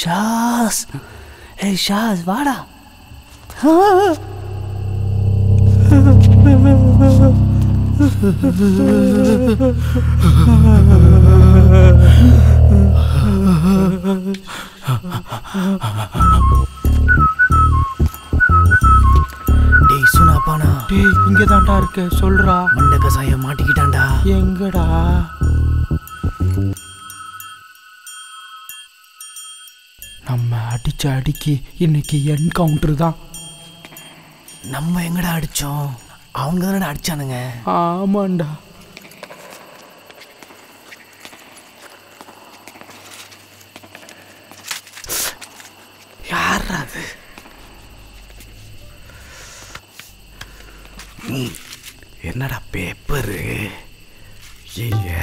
ஷாஸ் ஏய் ஷாஸ் வாடா டேய் சுனாப்பானா டேய் இங்க தான்டா இருக்க சொல்றா மண்ட கசாயம் மாட்டிக்கிட்டான்டா எங்கடா நம்ம அடிச்ச அடிக்கு இன்னைக்கு என்கவுண்டர் தான் நம்ம எங்கடா அடிச்சோம் அவங்க தானடா அடிச்சானுங்க ஆமாண்டா யாரா அது ம், என்னடா பேப்பரு ஐய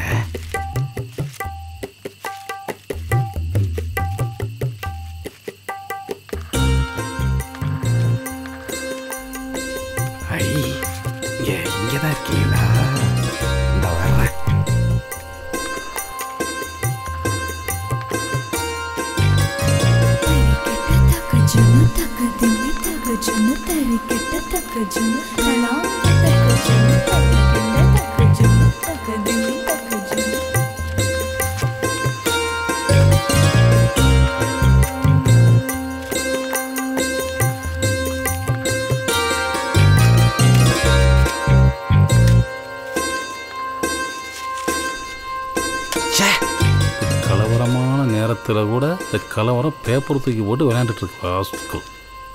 ஐ இங்க இங்கதான் இருக்கீங்களா இந்த வர்றேன் ತಕ ಜುನು ತಕ ದಿಮ್ಮಿ ತಕ ಜುನು ತರಿ ಕೆಟ್ಟ ತಕ ಜುನು ತಳಾಂಗ ತಕ ಜುನು ತಕ ಗಿಣ್ಣ ತಕ ಜುನು ತಕ ದಿಮ್ಮಿ ತಕ ಜುನು ச்சே கலவரமான நேரத்தில் கூட இந்த கலவரம் பேப்பர் தூக்கி போட்டு விளையாண்டுட்டு இருக்கு ராஸ்கல்.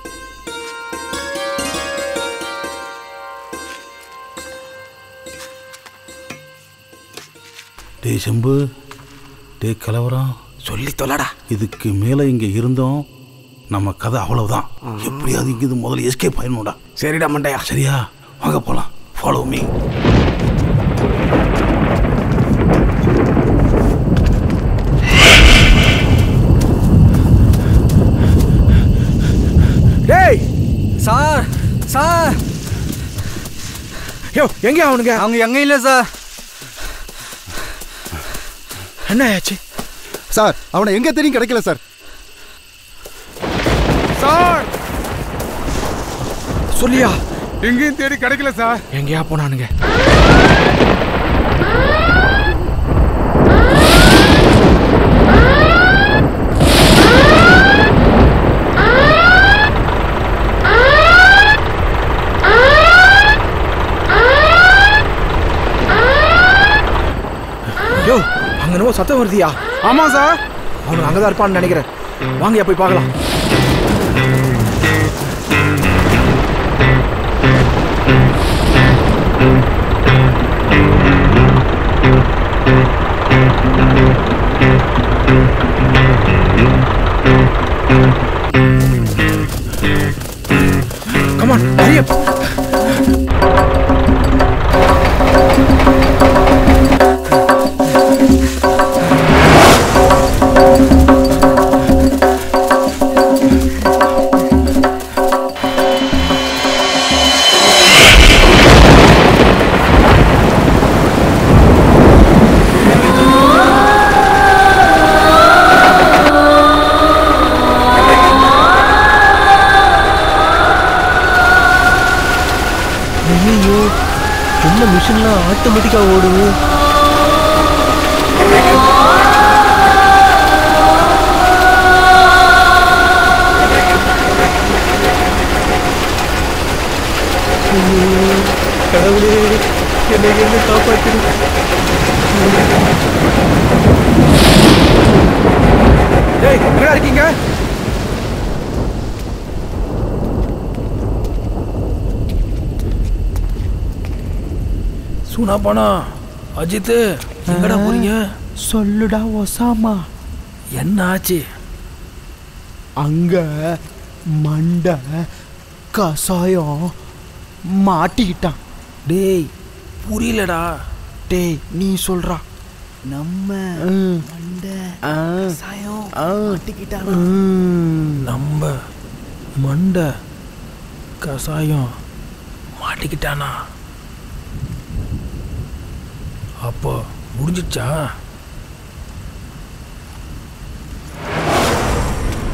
டேய் செம்பு டேய் கலவரம் சொல்லி தொலைடா இதுக்கு மேலே இங்கே இருந்தோம் நம்ம கதை அவ்வளவுதான் எப்படியாவது இங்கிருந்து முதல்ல எஸ்கேப் ஆயிடணும்டா சரிடா மண்டையா சரியா வாங்க போகலாம் ஃபாலோ மீ டேய் சார் சார் யோ எங்க அவனுங்க அவங்க எங்க இல்லை சார் என்ன ஆச்சு சார் அவனை எங்க தெரியும் கிடைக்கல சார் சார் சொல்லியா எங்கேயும் தேடி கிடைக்கல சார் எங்கேயா போனானுங்க யோ அங்க என்னமோ சத்தம் வருதியா ஆமா சார் அவனு அங்கதான் இருப்பான்னு நினைக்கிறேன் வாங்கயா போய் பார்க்கலாம் Come on, hurry up. ஐயோ என்ன மிஷின்லாம் ஆட்டோமேட்டிக்காக ஓடுது ஐயோ, கடவுளே என்னை என்ன காப்பாற்றிடு டேய் எங்கடா இருக்கீங்க சூனா பானா அஜித் எங்கடா போறீங்க சொல்லுடா ஒசாமா என்ன ஆச்சு அங்க மண்டை கசாயம் மாட்டிக்கிட்டான் டேய் புரியலடா டேய் நீ சொல்றா நம்ம ம். மண்டை ஆ. சாயம் ஆ. மாட்டிக்கிட்டானா ம். நம்ம மண்டை கசாயம் மாட்டிக்கிட்டானா அப்போ முடிஞ்சிச்சா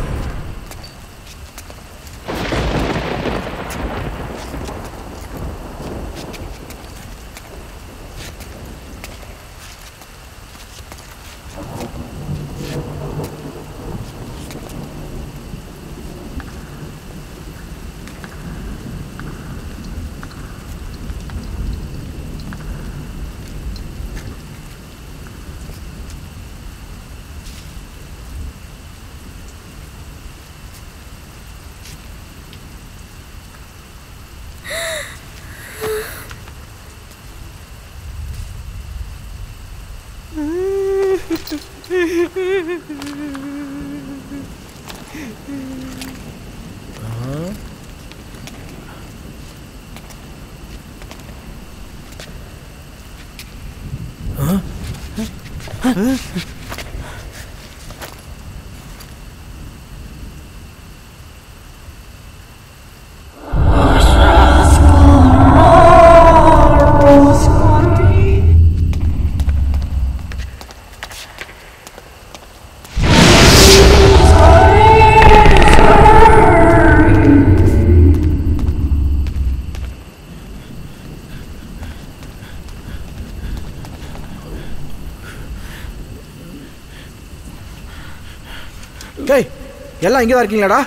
டேய் எல்லாம் இங்கே தான் இருக்கீங்களாடா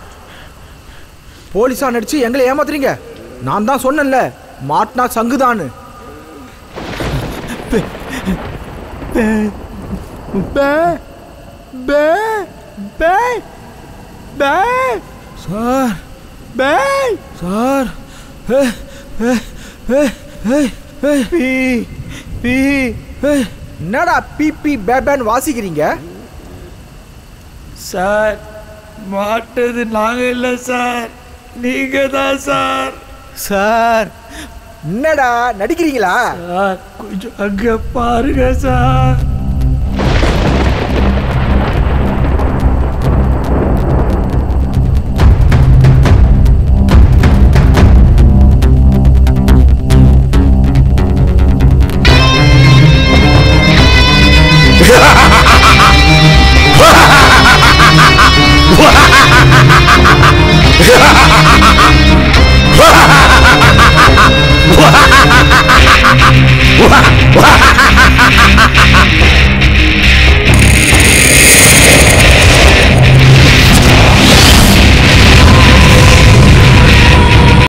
போலீஸா நடிச்சு எங்களை ஏமாத்துறீங்க நான் தான் சொன்னேன்ல மாட்னா சங்குதான்னு பே பே பே பே பே சார் பே சார் ஏ, ஏ, ஏ, ஏ, ஏ, பி பி ஏ. என்னடா பிபி பேபேன்னு வாசிக்கிறீங்க சார் மாட்டது நாங்க இல்ல சார் நீங்க தான் சார் சார் என்னடா நடிக்கிறீங்களா சார் கொஞ்சம் அங்க பாருங்க சார் Wah!